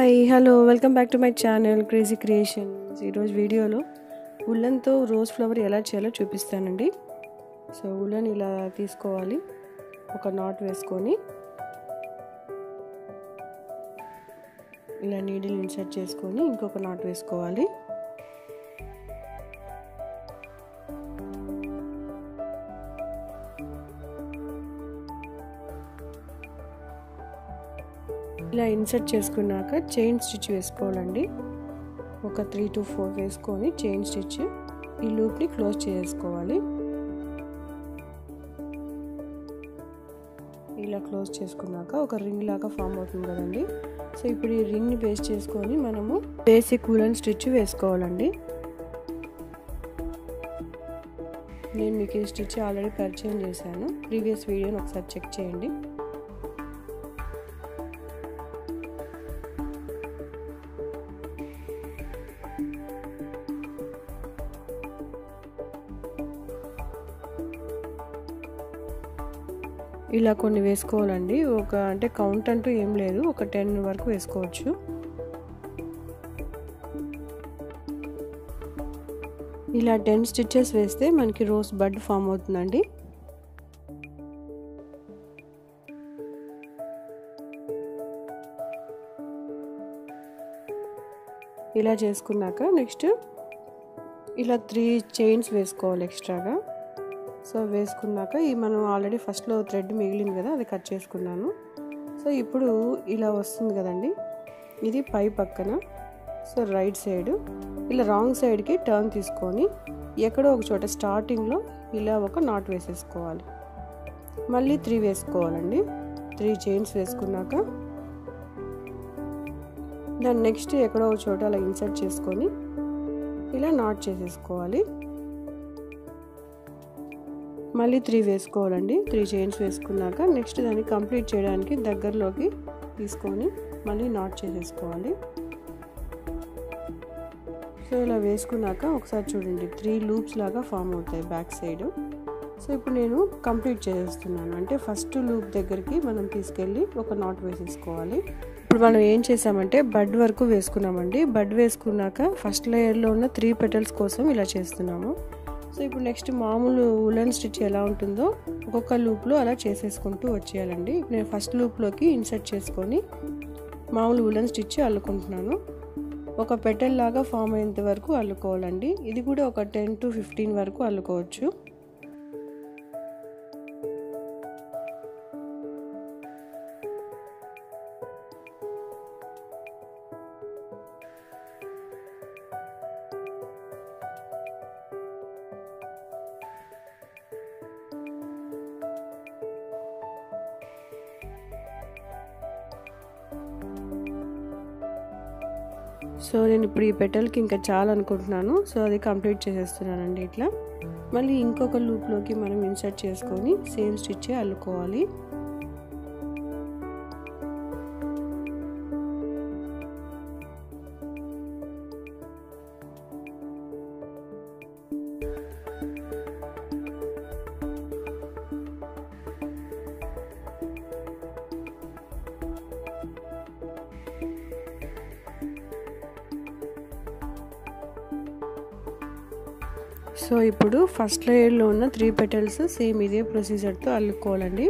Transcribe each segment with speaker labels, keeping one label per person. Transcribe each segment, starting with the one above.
Speaker 1: hi hello welcome back to my channel crazy creations ఈరోజు వీడియోలో ఉల్లన్తో rose flower ఎలా చేయాలో చూపిస్తానండి సో ఉల్లన్ ఇలా తీసుకోవాలి ఒక నాట్ వేసుకొని ఇలా నీడిల్ ఇన్సర్ట్ చేసుకొని ఇంకొక నాట్ వేసుకోవాలి ఇలా ఇన్సర్ట్ చేసుకున్నాక చైన్ స్టిచ్ వేసుకోవాలండి ఒక త్రీ టు ఫోర్ వేసుకొని చైన్ స్టిచ్ ఈ లూప్ని క్లోజ్ చేసుకోవాలి ఇలా క్లోజ్ చేసుకున్నాక ఒక రింగ్ లాగా ఫామ్ అవుతుంది కదండి సో ఇప్పుడు ఈ రింగ్ని బేస్ చేసుకొని మనము బేసిక్ ఉలన్ స్టిచ్ వేసుకోవాలండి నేను మీకు ఈ స్టిచ్ ఆల్రెడీ పరిచయం చేశాను ప్రీవియస్ వీడియోని ఒకసారి చెక్ చేయండి ఇలా కొన్ని వేసుకోవాలండి ఒక అంటే కౌంట్ అంటూ ఏం లేదు ఒక టెన్ వరకు వేసుకోవచ్చు ఇలా టెన్ స్టిచ్చెస్ వేస్తే మనకి రోజ్ బడ్ ఫామ్ అవుతుందండి ఇలా చేసుకున్నాక నెక్స్ట్ ఇలా త్రీ చైన్స్ వేసుకోవాలి ఎక్స్ట్రాగా సో వేసుకున్నాక ఈ మనం ఆల్రెడీ ఫస్ట్లో థ్రెడ్ మిగిలింది కదా అది కట్ చేసుకున్నాను సో ఇప్పుడు ఇలా వస్తుంది కదండి ఇది పై పక్కన సో రైట్ సైడ్ ఇలా రాంగ్ సైడ్కి టర్న్ తీసుకొని ఎక్కడో ఒక చోట స్టార్టింగ్లో ఇలా ఒక నాట్ వేసేసుకోవాలి మళ్ళీ త్రీ వేసుకోవాలండి త్రీ చైన్స్ వేసుకున్నాక దాన్ని నెక్స్ట్ ఎక్కడో ఒక చోట అలా ఇన్సర్ట్ చేసుకొని ఇలా నాట్ చేసేసుకోవాలి మళ్ళీ త్రీ వేసుకోవాలండి త్రీ చైన్స్ వేసుకున్నాక నెక్స్ట్ దాన్ని కంప్లీట్ చేయడానికి దగ్గరలోకి తీసుకొని మళ్ళీ నాట్ చేసేసుకోవాలి సో ఇలా వేసుకున్నాక ఒకసారి చూడండి త్రీ లూప్స్ లాగా ఫామ్ అవుతాయి బ్యాక్ సైడ్ సో ఇప్పుడు నేను కంప్లీట్ చేసేస్తున్నాను అంటే ఫస్ట్ లూప్ దగ్గరికి మనం తీసుకెళ్ళి ఒక నాట్ వేసేసుకోవాలి ఇప్పుడు మనం ఏం చేసామంటే బడ్ వరకు వేసుకున్నామండి బడ్ వేసుకున్నాక ఫస్ట్ లేయర్లో ఉన్న త్రీ పెటల్స్ కోసం ఇలా చేస్తున్నాము సో ఇప్పుడు నెక్స్ట్ మామూలు ఉలన్ స్టిచ్ ఎలా ఉంటుందో ఒక్కొక్క లూప్లో అలా చేసేసుకుంటూ వచ్చేయాలండి నేను ఫస్ట్ లూప్లోకి ఇన్సర్ట్ చేసుకొని మామూలు ఉలన్ స్టిచ్ అల్లుకుంటున్నాను ఒక పెటల్ లాగా ఫామ్ అయ్యేంత వరకు అల్లుకోవాలండి ఇది కూడా ఒక టెన్ టు ఫిఫ్టీన్ వరకు అల్లుకోవచ్చు సో నేను ఇప్పుడు ఈ పెటల్కి ఇంకా చాలా అనుకుంటున్నాను సో అది కంప్లీట్ చేసేస్తున్నానండి ఇట్లా మళ్ళీ ఇంకొక లూప్లోకి మనం ఇన్సర్ట్ చేసుకొని సేమ్ స్టిచ్ అల్లుకోవాలి సో ఇప్పుడు ఫస్ట్ లేయర్లో ఉన్న త్రీ పెటల్స్ సేమ్ ఇదే ప్రొసీజర్తో అల్లుకోవాలండి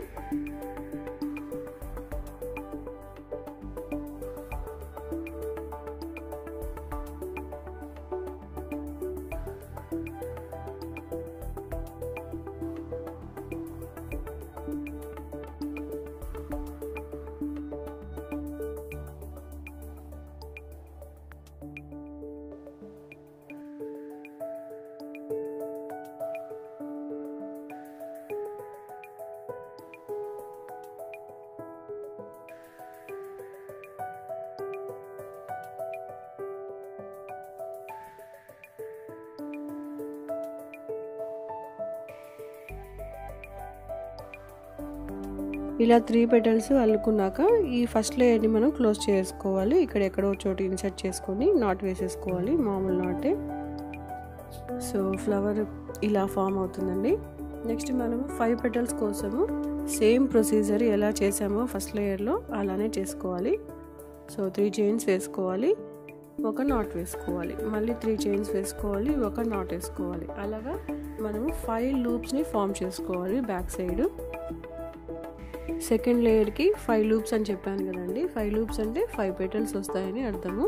Speaker 1: ఇలా త్రీ పెటల్స్ అల్లుకున్నాక ఈ ఫస్ట్ లేయర్ని మనం క్లోజ్ చేసుకోవాలి ఇక్కడ ఎక్కడో చోటు ఇన్సర్ట్ చేసుకొని నాట్ వేసేసుకోవాలి మామూలు నాటే సో ఫ్లవర్ ఇలా ఫామ్ అవుతుందండి నెక్స్ట్ మనము ఫైవ్ పెటల్స్ కోసము సేమ్ ప్రొసీజర్ ఎలా చేసామో ఫస్ట్ లేయర్లో అలానే చేసుకోవాలి సో త్రీ చైన్స్ వేసుకోవాలి ఒక నాట్ వేసుకోవాలి మళ్ళీ త్రీ చైన్స్ వేసుకోవాలి ఒక నాట్ వేసుకోవాలి అలాగా మనము ఫైవ్ లూప్స్ని ఫామ్ చేసుకోవాలి బ్యాక్ సైడ్ సెకండ్ లేయర్కి ఫైవ్ లూప్స్ అని చెప్పాను కదండి ఫైవ్ లూప్స్ అంటే ఫైవ్ పెటల్స్ వస్తాయని అర్థము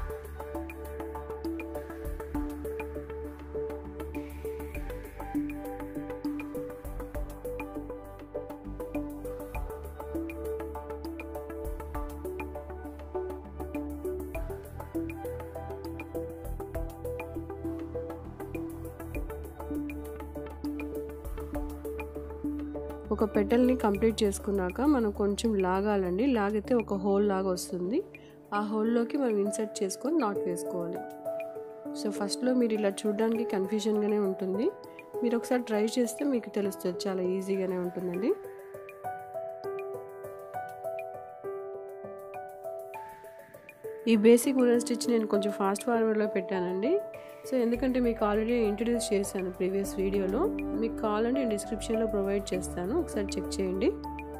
Speaker 1: ఒక పెటల్ని కంప్లీట్ చేసుకున్నాక మనం కొంచెం లాగాలండి లాగితే ఒక హోల్ లాగా వస్తుంది ఆ హోల్లోకి మనం ఇన్సర్ట్ చేసుకొని నాట్ వేసుకోవాలి సో ఫస్ట్లో మీరు ఇలా చూడడానికి కన్ఫ్యూజన్గానే ఉంటుంది మీరు ఒకసారి ట్రై చేస్తే మీకు తెలుస్తుంది చాలా ఈజీగానే ఉంటుందండి ఈ బేసిక్ ఉలన్ స్టిచ్ నేను కొంచెం ఫాస్ట్ ఫార్వర్డ్లో పెట్టానండి సో ఎందుకంటే మీకు ఆల్రెడీ ఇంట్రడ్యూస్ చేశాను ప్రీవియస్ వీడియోలో మీకు కావాలంటే నేను డిస్క్రిప్షన్లో ప్రొవైడ్ చేస్తాను ఒకసారి చెక్ చేయండి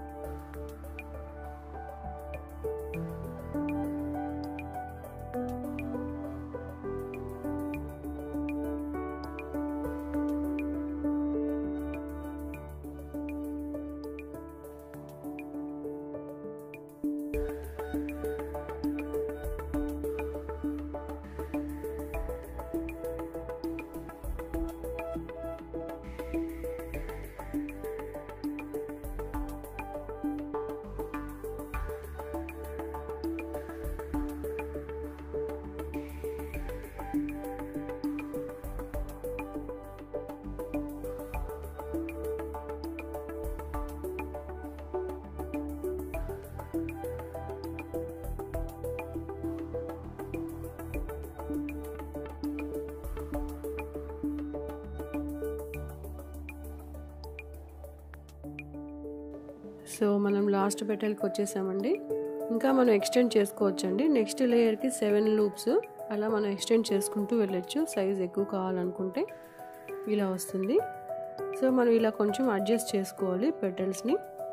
Speaker 1: సో మనం లాస్ట్ పెటల్కి వచ్చేసామండి ఇంకా మనం ఎక్స్టెండ్ చేసుకోవచ్చండి నెక్స్ట్ లేయర్కి సెవెన్ లూప్స్ అలా మనం ఎక్స్టెండ్ చేసుకుంటూ వెళ్ళొచ్చు సైజ్ ఎక్కువ కావాలనుకుంటే ఇలా వస్తుంది సో మనం ఇలా కొంచెం అడ్జస్ట్ చేసుకోవాలి పెటల్స్ని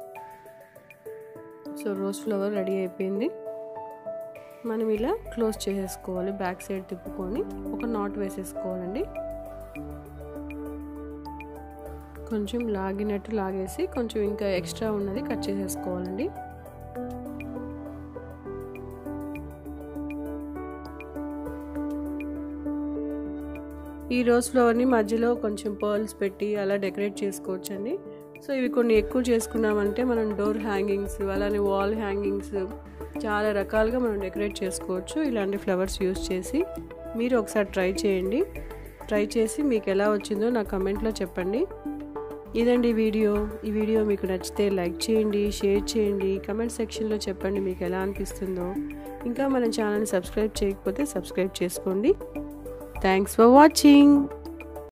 Speaker 1: సో రోజ్ ఫ్లవర్ రెడీ అయిపోయింది మనం ఇలా క్లోజ్ చేసేసుకోవాలి బ్యాక్ సైడ్ తిప్పుకొని ఒక నాట్ వేసేసుకోవాలండి కొంచెం లాగినట్టు లాగేసి కొంచెం ఇంకా ఎక్స్ట్రా ఉన్నది కట్ చేసేసుకోవాలండి ఈ రోజ్ ఫ్లవర్ని మధ్యలో కొంచెం పర్ల్స్ పెట్టి అలా డెకరేట్ చేసుకోవచ్చండి సో ఇవి కొన్ని ఎక్కువ చేసుకున్నామంటే మనం డోర్ హ్యాంగింగ్స్ అలానే వాల్ హ్యాంగింగ్స్ చాలా రకాలుగా మనం డెకరేట్ చేసుకోవచ్చు ఇలాంటి ఫ్లవర్స్ యూస్ చేసి మీరు ఒకసారి ట్రై చేయండి ట్రై చేసి మీకు ఎలా వచ్చిందో నా కమెంట్లో చెప్పండి ఇదండి వీడియో ఈ వీడియో మీకు నచ్చితే లైక్ చేయండి షేర్ చేయండి కమెంట్ సెక్షన్లో చెప్పండి మీకు ఎలా అనిపిస్తుందో ఇంకా మన ఛానల్ని సబ్స్క్రైబ్ చేయకపోతే సబ్స్క్రైబ్ చేసుకోండి థ్యాంక్స్ ఫర్ వాచింగ్